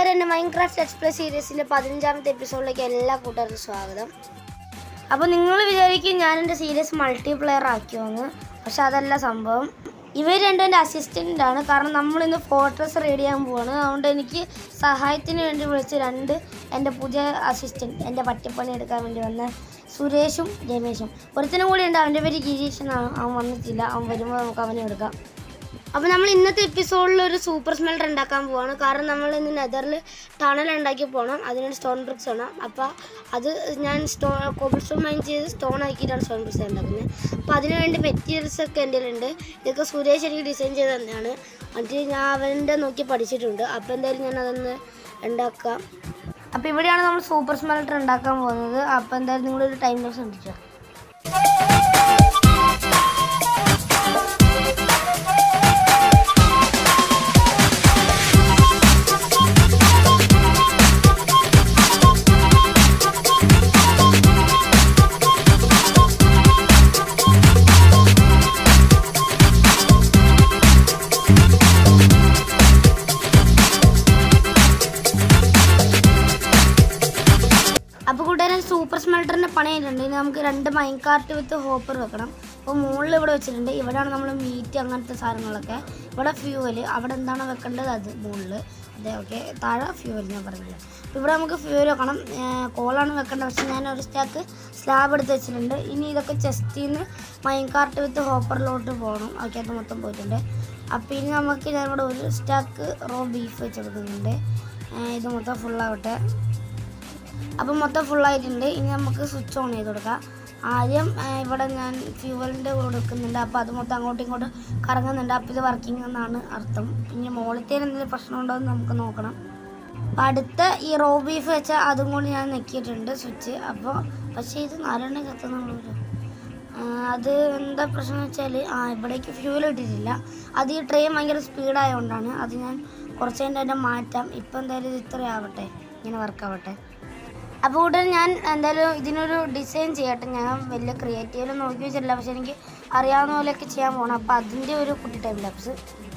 കൂട്ടുകാരെ എൻ്റെ Minecraft let's play സീരീസിൻ്റെ പതിനഞ്ചാമത്തെ എപ്പിസോഡിലേക്ക് എല്ലാ കൂട്ടുകാർക്കും സ്വാഗതം അപ്പോൾ നിങ്ങൾ വിചാരിക്കും ഞാൻ എൻ്റെ സീരീസ് മൾട്ടിപ്ലെയർ ആക്കിയോന്ന് പക്ഷെ അതല്ല സംഭവം ഇവർ രണ്ടും എൻ്റെ അസിസ്റ്റൻ്റ് ആണ് കാരണം നമ്മളിന്ന് ഫോട്ടോസ് റെഡി ചെയ്യാൻ പോവാണ് അതുകൊണ്ട് എനിക്ക് സഹായത്തിന് വേണ്ടി വിളിച്ച രണ്ട് എൻ്റെ പുതിയ അസിസ്റ്റൻറ്റ് എൻ്റെ പട്ടിപ്പണി എടുക്കാൻ വേണ്ടി വന്ന സുരേഷും രമേശും ഒരുത്തനും കൂടി ഉണ്ട് അവൻ്റെ പേര് ഗിരീഷ് എന്നാണ് അവൻ വന്നിട്ടില്ല അവൻ വരുമ്പോൾ നമുക്ക് അവനെ എടുക്കാം അപ്പോൾ നമ്മൾ ഇന്നത്തെ എപ്പിസോഡിൽ ഒരു സൂപ്പർ സ്മെൽറ്റർ ഉണ്ടാക്കാൻ പോവാണ് കാരണം നമ്മൾ ഇന്ന് നെതറിൽ ടണൽ ഉണ്ടാക്കി പോകണം അതിനൊരു സ്റ്റോൺ ബ്രിക്സ് വേണം അപ്പോൾ അത് ഞാൻ സ്റ്റോ കോബിൾ സ്റ്റോൺ മൈൻ ചെയ്ത് സ്റ്റോൺ ആക്കിയിട്ടാണ് സ്റ്റോൺ ബ്രിക്സ് ഉണ്ടാക്കുന്നത് അപ്പോൾ അതിന് വേണ്ടി മെറ്റീരിയൽസ് ഒക്കെ എൻ്റെ ഉണ്ട് ഇതൊക്കെ സുരേഷ് എനിക്ക് ഡിസൈൻ ചെയ്ത് തന്നെയാണ് എന്നിട്ട് ഞാൻ അവൻ്റെ നോക്കി പഠിച്ചിട്ടുണ്ട് അപ്പോൾ എന്തായാലും ഞാൻ അതൊന്ന് ഉണ്ടാക്കാം അപ്പോൾ ഇവിടെയാണ് നമ്മൾ സൂപ്പർ സ്മെൽറ്റർ ഉണ്ടാക്കാൻ പോകുന്നത് അപ്പോൾ എന്തായാലും നിങ്ങളൊരു ടൈം ലോസ് കണ്ടിച്ചോ അപ്പോൾ കൂട്ടുകാരൻ സൂപ്പർ സ്മെൽറ്ററിൻ്റെ പണി കഴിഞ്ഞിട്ടുണ്ട് ഇനി നമുക്ക് രണ്ട് മൈൻ കാർട്ട് വിത്ത് ഹോപ്പർ വെക്കണം അപ്പോൾ മുകളിൽ ഇവിടെ വെച്ചിട്ടുണ്ട് ഇവിടെയാണ് നമ്മൾ മീറ്റ് അങ്ങനത്തെ സാധനങ്ങളൊക്കെ ഇവിടെ ഫ്യൂവല് അവിടെ എന്താണ് വെക്കേണ്ടത് അത് മുകളിൽ അതെ ഓക്കെ താഴെ ഫ്യൂവൽ ഞാൻ പറഞ്ഞില്ല അപ്പോൾ ഇവിടെ നമുക്ക് ഫ്യൂവൽ വെക്കണം ഏർ കോളാണ് വെക്കേണ്ടത് പക്ഷേ ഞാൻ ഒരു സ്റ്റാക്ക് സ്ലാബ് എടുത്ത് വെച്ചിട്ടുണ്ട് ഇനി ഇതൊക്കെ ചെസ്റ്റിൽ നിന്ന് മൈൻ കാർട്ട് വിത്ത് ഹോപ്പറിലോട്ട് പോകണം ഓക്കെ അത് മൊത്തം പോയിട്ടുണ്ട് അപ്പോൾ ഇനി നമുക്ക് ഞാൻ ഇവിടെ ഒരു സ്റ്റാക്ക് റോ ബീഫ് വെച്ചെടുക്കുന്നുണ്ട് ഏർ ഇത് മൊത്തം ഫുള്ളാവട്ടെ അപ്പം മൊത്തം ഫുള്ളായിട്ടുണ്ട് ഇനി നമുക്ക് സ്വിച്ച് ഓൺ ചെയ്ത് കൊടുക്കാം ആദ്യം ആ, ഇവിടെ ഞാൻ ഫ്യൂവലിൻ്റെ കൊടുക്കുന്നുണ്ട് അപ്പോൾ അത് മൊത്തം അങ്ങോട്ടും ഇങ്ങോട്ടും കറങ്ങുന്നുണ്ട് അപ്പോൾ ഇത് വർക്കിംഗ് എന്നാണ് അർത്ഥം ഇനി മുകളിലത്തേന് എന്തെങ്കിലും പ്രശ്നമുണ്ടോ എന്ന് നമുക്ക് നോക്കണം അപ്പോൾ അടുത്ത ഈ റോ ബീഫ് വെച്ചാൽ അതും കൂടി ഞാൻ നെക്കിയിട്ടുണ്ട് സ്വിച്ച് അപ്പോൾ പക്ഷേ ഇത് നാലെണ്ണം കത്തുന്നുള്ളൂ അത് എന്താ പ്രശ്നം എന്ന് വെച്ചാൽ ആ ഇവിടേക്ക് ഫ്യൂൽ ഇട്ടിട്ടില്ല അത് ഈ ട്രെയിൻ ഭയങ്കര സ്പീഡായതുകൊണ്ടാണ് അത് ഞാൻ കുറച്ച് കഴിഞ്ഞിട്ട് അതിൻ്റെ മാറ്റാം ഇപ്പം എന്തായാലും ഇത് ഇത്ര ആവട്ടെ ഇങ്ങനെ വർക്കാവട്ടെ അപ്പോൾ ഉടൻ ഞാൻ എന്തായാലും ഇതിനൊരു ഡിസൈൻ ചെയ്യട്ടെ ഞാൻ വലിയ ക്രിയേറ്റീവ് നോക്കി വെച്ചിട്ടില്ല പക്ഷെ എനിക്ക് അറിയാവുന്ന പോലെയൊക്കെ ചെയ്യാൻ പോകണം അപ്പോൾ അതിൻ്റെ ഒരു കുട്ടി ടൈം ലാപ്സ്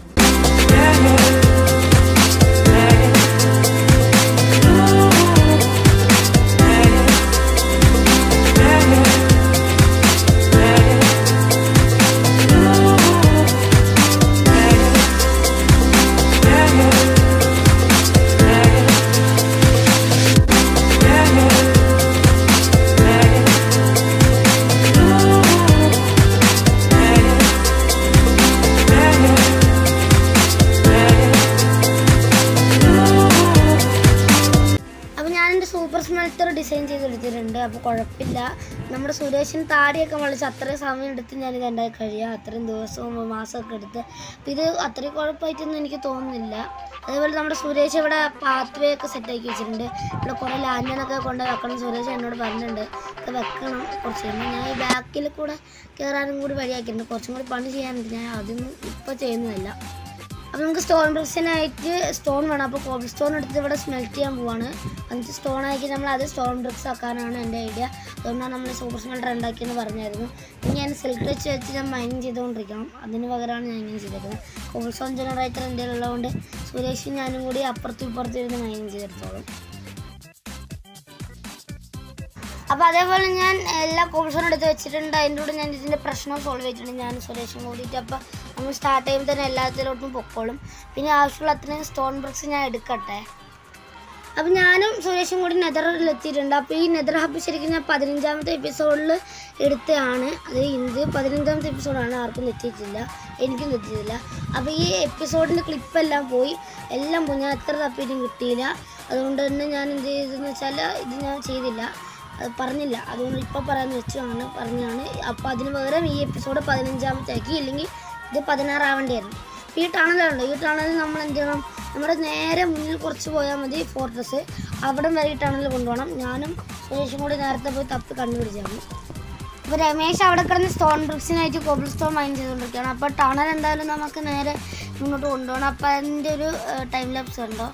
അപ്പോൾ ഞാൻ എൻ്റെ സൂപ്പർ സ്മെൽറ്റർ ഡിസൈൻ ചെയ്തെടുത്തിട്ടുണ്ട് അപ്പോൾ കുഴപ്പമില്ല നമ്മുടെ സുരേഷിന് താടിയൊക്കെ വളച്ച് അത്രയും സമയം എടുത്ത് ഞാനിത് ഉണ്ടാക്കി കഴിയുക അത്രയും ദിവസവും മാസമൊക്കെ എടുത്ത് അപ്പോൾ ഇത് അത്രയും കുഴപ്പമായിട്ടൊന്നും എനിക്ക് തോന്നുന്നില്ല അതേപോലെ നമ്മുടെ സുരേഷ് ഇവിടെ പാത്ത് വേ ഒക്കെ സെറ്റാക്കി വെച്ചിട്ടുണ്ട് ഇവിടെ കുറേ ലാൻഡനൊക്കെ കൊണ്ട് വെക്കണം സുരേഷ് എന്നോട് പറഞ്ഞിട്ടുണ്ട് ഒക്കെ വെക്കണം കുറച്ച് കഴിയുമ്പോൾ ഞാൻ ഈ ബാക്കിൽ കൂടെ കയറാനും കൂടി വഴിയാക്കിയിട്ടുണ്ട് കുറച്ചും കൂടി പണി ചെയ്യാനുണ്ട് ഞാൻ അതൊന്നും ഇപ്പോൾ ചെയ്യുന്നതല്ല അപ്പോൾ നമുക്ക് സ്റ്റോൺ ബ്രിക്സിനായിട്ട് സ്റ്റോൺ വേണം അപ്പോൾ കോബിൾ സ്റ്റോൺ എടുത്ത് ഇവിടെ സ്മെൽറ്റ് ചെയ്യാൻ പോവാണ് എന്നിട്ട് സ്റ്റോൺ ആക്കി നമ്മൾ അത് സ്റ്റോൺ ബ്രിക്സ് ആക്കാനാണ് എൻ്റെ ഐഡിയ അതുകൊണ്ടാണ് നമ്മൾ സൂപ്പർ സ്മെൽറ്റർ ഉണ്ടാക്കിയെന്ന് പറഞ്ഞായിരുന്നു ഇനി ഞാൻ സിൽക്ക് വെച്ച് വെച്ച് ഞാൻ മൈനിങ് ചെയ്തുകൊണ്ടിരിക്കണം അതിന് പകരമാണ് ഞാൻ ഇങ്ങനെ ചെയ്തേക്കുന്നത് കോബിൾ സ്റ്റോൺ ജനറേറ്റർ എൻ്റെ ഉള്ളതുകൊണ്ട് സുരേഷും ഞാനും കൂടി അപ്പുറത്തും ഇപ്പുറത്തും ഇരുന്ന് മൈനിങ് ചെയ്തെടുത്തോളും അപ്പോൾ അതേപോലെ ഞാൻ എല്ലാ കോഴ്സും എടുത്ത് വെച്ചിട്ടുണ്ട് അതിൻ്റെ കൂടെ ഞാൻ ഇതിൻ്റെ പ്രശ്നം സോൾവ് ചെയ്തിട്ടുണ്ട് ഞാൻ സുരേഷും കൂടിയിട്ട് അപ്പോൾ നമ്മൾ സ്റ്റാർട്ട് ചെയ്യുമ്പോൾ തന്നെ എല്ലാത്തിലോട്ടും പൊക്കോളും പിന്നെ ആവശ്യമുള്ള അത്രയും സ്റ്റോൺ ബ്രിക്സ് ഞാൻ എടുക്കട്ടെ അപ്പം ഞാനും സുരേഷും കൂടി നെതറിൽ എത്തിയിട്ടുണ്ട് അപ്പോൾ ഈ നെതർ ഹബ്ബ് ശരിക്കും ഞാൻ പതിനഞ്ചാമത്തെ എപ്പിസോഡിൽ എടുത്തതാണ് അത് ഇത് പതിനഞ്ചാമത്തെ എപ്പിസോഡാണ് ആർക്കും എത്തിയിട്ടില്ല എനിക്കും എത്തിയിട്ടില്ല അപ്പോൾ ഈ എപ്പിസോഡിൻ്റെ ക്ലിപ്പെല്ലാം പോയി എല്ലാം പോയി ഞാൻ എത്ര തപ്പിയിട്ടും കിട്ടിയില്ല അതുകൊണ്ട് തന്നെ ഞാൻ എന്ത് ചെയ്തെന്ന് വെച്ചാൽ ഇത് ഞാൻ ചെയ്തില്ല അത് പറഞ്ഞില്ല അതുകൊണ്ട് ഇപ്പോൾ പറയാമെന്ന് വെച്ചാണ് പറഞ്ഞാണ് അപ്പോൾ അതിന് പകരം ഈ എപ്പിസോഡ് പതിനഞ്ചാമത്തെ ആക്കി ഇല്ലെങ്കിൽ ഇത് പതിനാറാവേണ്ടിയായിരുന്നു അപ്പോൾ ഈ ടണലുണ്ട് ഈ ടണലിൽ നമ്മൾ എന്ത് ചെയ്യണം നമ്മുടെ നേരെ മുന്നിൽ കുറച്ച് പോയാൽ മതി ഫോർട്രസ് അവിടെ വരെ ഈ ടണൽ കൊണ്ടുപോകണം ഞാനും സുരേഷും കൂടി നേരത്തെ പോയി തപ്പി കണ്ടുപിടിച്ചാണ് അപ്പോൾ രമേശ് അവിടെ കിടന്ന് സ്റ്റോൺ ബ്രിക്സിനായിട്ട് കോബിൾ സ്റ്റോൺ മൈൻ ചെയ്തുകൊണ്ടിരിക്കുകയാണ് അപ്പോൾ ടണൽ എന്തായാലും നമുക്ക് നേരെ മുന്നോട്ട് കൊണ്ടുപോകണം അപ്പോൾ അതിൻ്റെ ഒരു ടൈം ലാപ്സ് ഉണ്ടോ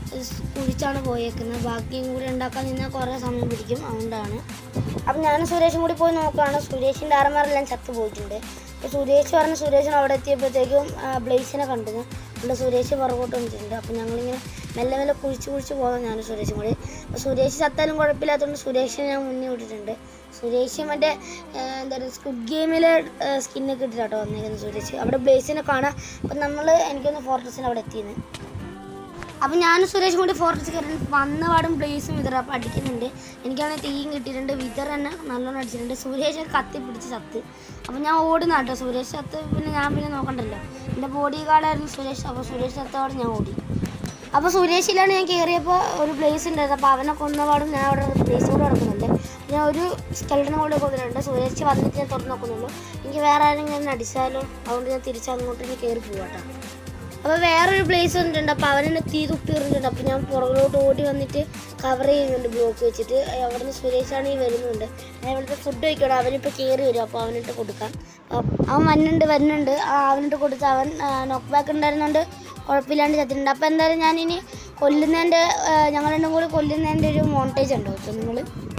സ് കുഴിച്ചാണ് പോയേക്കുന്നത് ബാക്കിയും കൂടി ഉണ്ടാക്കാൻ നിന്നാൽ കുറേ സമയം പിടിക്കും അതുകൊണ്ടാണ് അപ്പം ഞാനും സുരേഷും കൂടി പോയി നോക്കുകയാണ് സുരേഷിൻ്റെ ആറന്മാരെല്ലാം ചത്തു പോയിട്ടുണ്ട് അപ്പോൾ സുരേഷ് പറഞ്ഞ് സുരേഷിന് അവിടെ എത്തിയപ്പോഴത്തേക്കും ആ, ബ്ലേസിനെ കണ്ടത് അതുകൊണ്ട് സുരേഷ് പുറകോട്ട് വന്നിട്ടുണ്ട് അപ്പോൾ ഞങ്ങളിങ്ങനെ മെല്ലെ മെല്ലെ കുഴിച്ച് കുഴിച്ച് പോകാം ഞാനും സുരേഷും കൂടി അപ്പോൾ സുരേഷ് ചത്താലും കുഴപ്പമില്ലാത്തതുകൊണ്ട് സുരേഷിനെ ഞാൻ മുന്നേ വിട്ടിട്ടുണ്ട് സുരേഷ് മറ്റേ ആ, എന്താ പറയുക സ്കുഡ് ഗെയിമിലെ സ്കിന്നൊക്കെ ഇട്ടിട്ടാട്ടോ വന്നേക്കുന്നത് സുരേഷ് അവിടെ ബ്ലേസിനെ കാണാം അപ്പം നമ്മൾ എനിക്കൊന്ന് ഫോർട്ടസിന് അവിടെ എത്തിയത് അപ്പം ഞാനും സുരേഷും കൂടി ഫോറസ്റ്റ് കയറി വന്ന പാടും ബ്ലേസും വിതറ അപ്പം അടിക്കുന്നുണ്ട് എനിക്കാണെങ്കിൽ തീയും കിട്ടിയിട്ടുണ്ട് വിതർ തന്നെ നല്ലോണം അടിച്ചിട്ടുണ്ട് സുരേഷ് കത്തി പിടിച്ച് ചത്ത് അപ്പം ഞാൻ ഓടുന്ന കേട്ടോ സുരേഷ് ചത്ത് പിന്നെ ഞാൻ പിന്നെ നോക്കണ്ടല്ലോ എൻ്റെ ബോഡി ഗാർഡായിരുന്നു സുരേഷ് അപ്പോൾ സുരേഷ് ചത്തോടെ ഞാൻ ഓടി അപ്പോൾ സുരേഷിലാണ് ഞാൻ കയറിയപ്പോൾ ഒരു പ്ലേസ് ഉണ്ടായിരുന്നു അപ്പോൾ അവനെ കൊന്നപാടും ഞാൻ അവിടെ പ്ലേസ് കൂടെ നടക്കുന്നുണ്ട് ഞാൻ ഒരു സ്കെൽറ്റനെ കൂടെ കൊന്നിട്ടുണ്ട് സുരേഷ് വന്നിട്ട് ഞാൻ തുറന്ന് നോക്കുന്നുള്ളൂ എനിക്ക് വേറെ ആരെങ്കിലും എന്നെ അടിച്ചാലോ അതുകൊണ്ട് ഞാൻ തിരിച്ച് അങ്ങോട്ട് ഇനി കയറി പോവാട്ടോ അപ്പോൾ വേറൊരു പ്ലേസ് വന്നിട്ടുണ്ട് അപ്പോൾ അവനെന്നെ തീ തുപ്പി എറിഞ്ഞിട്ടുണ്ട് അപ്പോൾ ഞാൻ പുറകിലോട്ട് ഓടി വന്നിട്ട് കവർ ചെയ്യുന്നുണ്ട് ബ്ലോക്ക് വെച്ചിട്ട് അവിടെ നിന്ന് സുരേഷാണെങ്കിൽ വരുന്നുണ്ട് ഞാൻ ഇവിടുത്തെ ഫുഡ് വയ്ക്കണം അവനിപ്പോൾ കയറി വരും അപ്പോൾ അവനിട്ട് കൊടുക്കാം അപ്പ- അവൻ വന്നുണ്ട് വരുന്നുണ്ട് ആ അവനിട്ട് കൊടുത്ത് അവൻ നോക്ക് ബാക്ക് ഉണ്ടായിരുന്നുകൊണ്ട് കുഴപ്പമില്ലാണ്ട് ചത്തിട്ടുണ്ട് അപ്പോൾ എന്തായാലും ഞാനിനി കൊല്ലുന്നതിൻ്റെ ഞങ്ങൾ രണ്ടും കൂടി കൊല്ലുന്നതിൻ്റെ ഒരു മോണ്ടേജ് ഉണ്ടോ ഇപ്പോൾ നിങ്ങൾ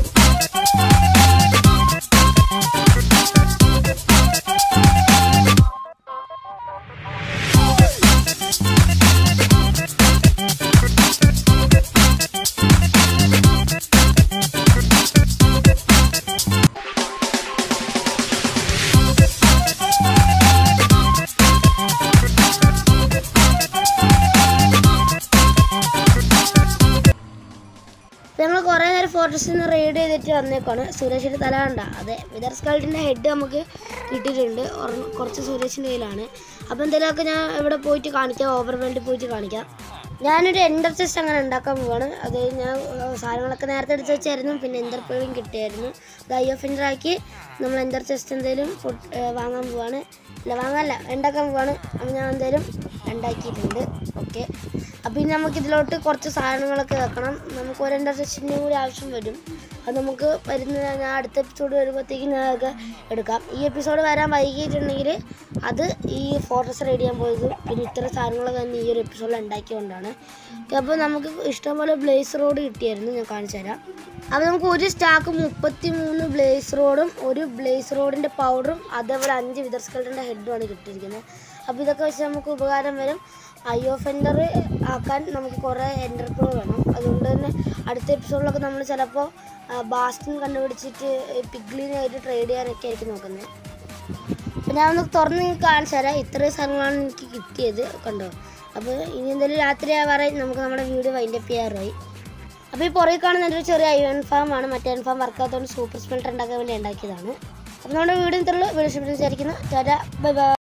ഞങ്ങൾ കുറേ നേരം ഫോറസ്റ്റിൽ നിന്ന് റെയ്ഡ് ചെയ്തിട്ട് വന്നേക്കാണ് സുരേഷിൻ്റെ തല കണ്ട അതെ വിതർ സ്കൾട്ടിൻ്റെ ഹെഡ് നമുക്ക് കിട്ടിയിട്ടുണ്ട് ഒരെണ്ണം- കുറച്ച് സുരേഷിൻ്റെ കയ്യിലാണ് അപ്പോൾ എന്തെങ്കിലുമൊക്കെ ഞാൻ ഇവിടെ പോയിട്ട് കാണിക്കാം ഓവർ വേൾഡിൽ പോയിട്ട് കാണിക്കാം ഞാനൊരു എൻ്റർ ചെസ്റ്റ് അങ്ങനെ ഉണ്ടാക്കാൻ പോവാണ് അത് ഞാൻ ഏഹ്, സാധനങ്ങളൊക്കെ നേരത്തെ എടുത്ത് വെച്ചായിരുന്നു പിന്നെ എൻ്റർ പേളും കിട്ടിയായിരുന്നു അത് ഐ എഫ് എൻ്റർ ആക്കി നമ്മൾ എൻ്റർ ചെസ്റ്റ് എന്തെങ്കിലും പൊട്ട്- ഏഹ്, വാങ്ങാൻ പോവാണ് അല്ല വാങ്ങാനല്ല ഉണ്ടാക്കാൻ പോവാണ് അപ്പോൾ ഞാൻ എന്തായാലും ഉണ്ടാക്കിയിട്ടുണ്ട് ഓക്കെ അപ്പോൾ ഇനി നമുക്ക് ഇതിലോട്ട് കുറച്ച് സാധനങ്ങളൊക്കെ വെക്കണം നമുക്ക് ഒരു എൻ്റർ ചെസ്റ്റിൻ്റെ കൂടി ആവശ്യം വരും അത് നമുക്ക് വരുന്ന ഞാൻ അടുത്ത എപ്പിസോഡ് വരുമ്പോഴത്തേക്കും ഞങ്ങൾക്ക് എടുക്കാം ഈ എപ്പിസോഡ് വരാൻ വൈകിയിട്ടുണ്ടെങ്കിൽ അത് ഈ ഫോട്ടോസ് റെഡി ചെയ്യാൻ പോയത് പിന്നെ ഇത്ര സാധനങ്ങളൊക്കെ തന്നെ ഈ ഒരു എപ്പിസോഡിൽ ഉണ്ടാക്കിയതുകൊണ്ടാണ് അപ്പോൾ നമുക്ക് ഇഷ്ടംപോലെ ബ്ലേസ് റോഡ് കിട്ടിയായിരുന്നു ഞാൻ കാണിച്ചു തരാം അപ്പോൾ നമുക്ക് ഒരു സ്റ്റാക്ക് മുപ്പത്തി മൂന്ന് ബ്ലേസ് റോഡും ഒരു ബ്ലേസ് റോഡിൻ്റെ പൗഡറും അതേപോലെ അഞ്ച് വിതർ സ്കൾട്ടിൻ്റെ ഹെഡുമാണ് കിട്ടിയിരിക്കുന്നത് അപ്പോൾ ഇതൊക്കെ വെച്ച് നമുക്ക് ഉപകാരം വരും ഐ ഓഫ് എൻ്റർ ആക്കാൻ നമുക്ക് കുറേ എൻ്റർപ്രോ വേണം അതുകൊണ്ട് തന്നെ അടുത്ത എപ്പിസോഡിലൊക്കെ നമ്മൾ ചിലപ്പോൾ ബാസ്റ്റിൻ കണ്ടുപിടിച്ചിട്ട് പിഗ്ലിനായിട്ട് ട്രേഡ് ചെയ്യാനൊക്കെ ആയിരിക്കും നോക്കുന്നത് അപ്പോൾ ഞാൻ ഒന്ന് തുറന്ന് നിങ്ങൾക്ക് കാണിച്ചു തരാം ഇത്രയും സാധനങ്ങളാണ് എനിക്ക് കിട്ടിയത് കണ്ടോ അപ്പോൾ ഇനി എന്തായാലും രാത്രി ആവാറായി നമുക്ക് നമ്മുടെ വീട് വൈൻഡപ്പ് ചെയ്യാറായി അപ്പോൾ ഈ പുറകെ കാണുന്ന ഒരു ചെറിയ അയൺ ഫാം ആണ് മറ്റേ അയൺ ഫാം വർക്കാത്തതുകൊണ്ട് സൂപ്പർ സ്മെൽറ്റർ ഉണ്ടാക്കാൻ വേണ്ടി ഉണ്ടാക്കിയതാണ് അപ്പോൾ നമ്മുടെ വീട് ഇത്രയുള്ളൂ വീട് വിചാരിക്കുന്നു ടാറ്റ ബൈ ബൈ